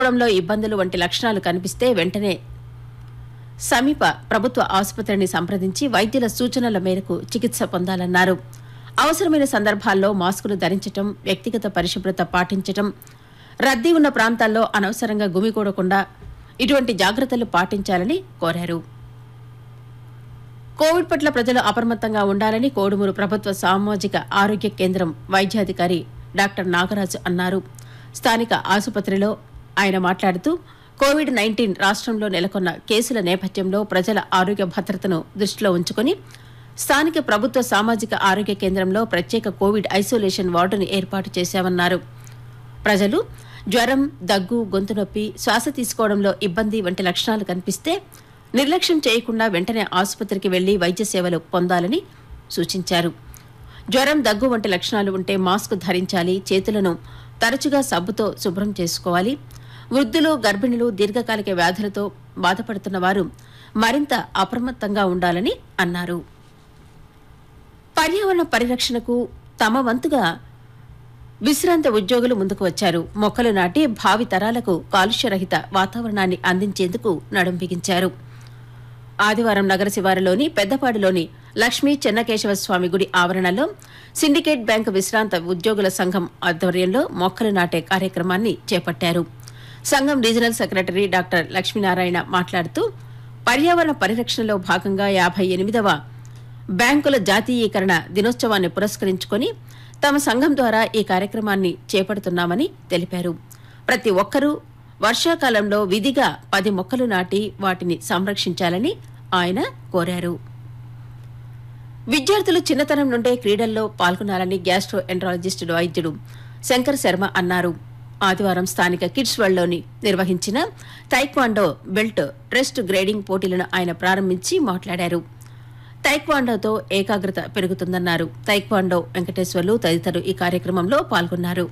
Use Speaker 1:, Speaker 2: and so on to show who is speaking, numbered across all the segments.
Speaker 1: తీసుకోవడంలో ఇబ్బందులు వంటి లక్షణాలు కనిపిస్తే వెంటనే సమీప ప్రభుత్వ ఆసుపత్రిని సంప్రదించి వైద్యుల సూచనల మేరకు చికిత్స పొందాలన్నారు అవసరమైన సందర్భాల్లో మాస్కులు ధరించటం వ్యక్తిగత పరిశుభ్రత పాటించటం రద్దీ ఉన్న ప్రాంతాల్లో అనవసరంగా గుమికూడకుండా ఇటువంటి జాగ్రత్తలు పాటించాలని కోరారు కోవిడ్ పట్ల ప్రజలు అప్రమత్తంగా ఉండాలని కోడుమూరు ప్రభుత్వ సామాజిక ఆరోగ్య కేంద్రం వైద్యాధికారి డాక్టర్ నాగరాజు అన్నారు స్థానిక ఆసుపత్రిలో ఆయన మాట్లాడుతూ కోవిడ్ నైన్టీన్ రాష్ట్రంలో నెలకొన్న కేసుల నేపథ్యంలో ప్రజల ఆరోగ్య భద్రతను దృష్టిలో ఉంచుకొని స్థానిక ప్రభుత్వ సామాజిక ఆరోగ్య కేంద్రంలో ప్రత్యేక కోవిడ్ ఐసోలేషన్ వార్డును ఏర్పాటు చేశామన్నారు ప్రజలు జ్వరం దగ్గు గొంతు నొప్పి శ్వాస తీసుకోవడంలో ఇబ్బంది వంటి లక్షణాలు కనిపిస్తే నిర్లక్ష్యం చేయకుండా వెంటనే ఆసుపత్రికి వెళ్లి వైద్య సేవలు పొందాలని సూచించారు జ్వరం దగ్గు వంటి లక్షణాలు ఉంటే మాస్క్ ధరించాలి చేతులను తరచుగా సబ్బుతో శుభ్రం చేసుకోవాలి వృద్ధులు గర్భిణులు దీర్ఘకాలిక వ్యాధులతో బాధపడుతున్న వారు మరింత అప్రమత్తంగా ఉండాలని అన్నారు పర్యావరణ పరిరక్షణకు తమ వంతుగా విశ్రాంత ఉద్యోగులు ముందుకు వచ్చారు మొక్కలు నాటి భావి తరాలకు కాలుష్యరహిత వాతావరణాన్ని అందించేందుకు నడుం బిగించారు ఆదివారం నగర శివారులోని పెద్దపాడులోని లక్ష్మీ చెన్నకేశవ స్వామి గుడి ఆవరణలో సిండికేట్ బ్యాంక్ విశ్రాంత ఉద్యోగుల సంఘం ఆధ్వర్యంలో మొక్కలు నాటే కార్యక్రమాన్ని చేపట్టారు సంఘం రీజనల్ సెక్రటరీ డాక్టర్ లక్ష్మీనారాయణ మాట్లాడుతూ పర్యావరణ పరిరక్షణలో భాగంగా యాభై ఎనిమిదవ బ్యాంకుల జాతీయీకరణ దినోత్సవాన్ని పురస్కరించుకొని తమ సంఘం ద్వారా ఈ కార్యక్రమాన్ని చేపడుతున్నామని తెలిపారు ప్రతి ఒక్కరూ వర్షాకాలంలో విధిగా పది మొక్కలు నాటి వాటిని సంరక్షించాలని ఆయన కోరారు విద్యార్థులు చిన్నతనం నుండే క్రీడల్లో పాల్గొనాలని గ్యాస్ట్రో ఎంట్రాలజిస్ట్ వైద్యుడు శంకర్ శర్మ అన్నారు ఆదివారం స్థానిక కిడ్స్ వరల్డ్లోని నిర్వహించిన తైక్వాండో బెల్ట్ టెస్ట్ గ్రేడింగ్ పోటీలను ఆయన ప్రారంభించి మాట్లాడారు తైక్వాండోతో ఏకాగ్రత పెరుగుతుందన్నారు తైక్వాండో వెంకటేశ్వర్లు తదితరులు ఈ కార్యక్రమంలో పాల్గొన్నారు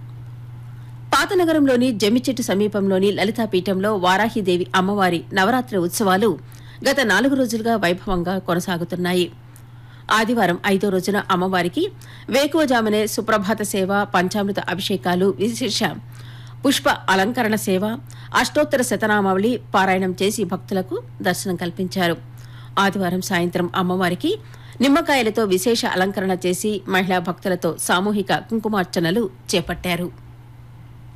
Speaker 1: పాతనగరంలోని జమ్మిచెట్టు సమీపంలోని లలితాపీఠంలో వారాహిదేవి అమ్మవారి నవరాత్రి ఉత్సవాలు గత నాలుగు రోజులుగా వైభవంగా కొనసాగుతున్నాయి ఆదివారం ఐదో రోజున అమ్మవారికి వేకువజామునే సుప్రభాత సేవ పంచామృత అభిషేకాలు విశేష పుష్ప అలంకరణ సేవ అష్టోత్తర శతనామావళి పారాయణం చేసి భక్తులకు దర్శనం కల్పించారు ఆదివారం సాయంత్రం అమ్మవారికి నిమ్మకాయలతో విశేష అలంకరణ చేసి మహిళా భక్తులతో సామూహిక కుంకుమార్చనలు చేపట్టారు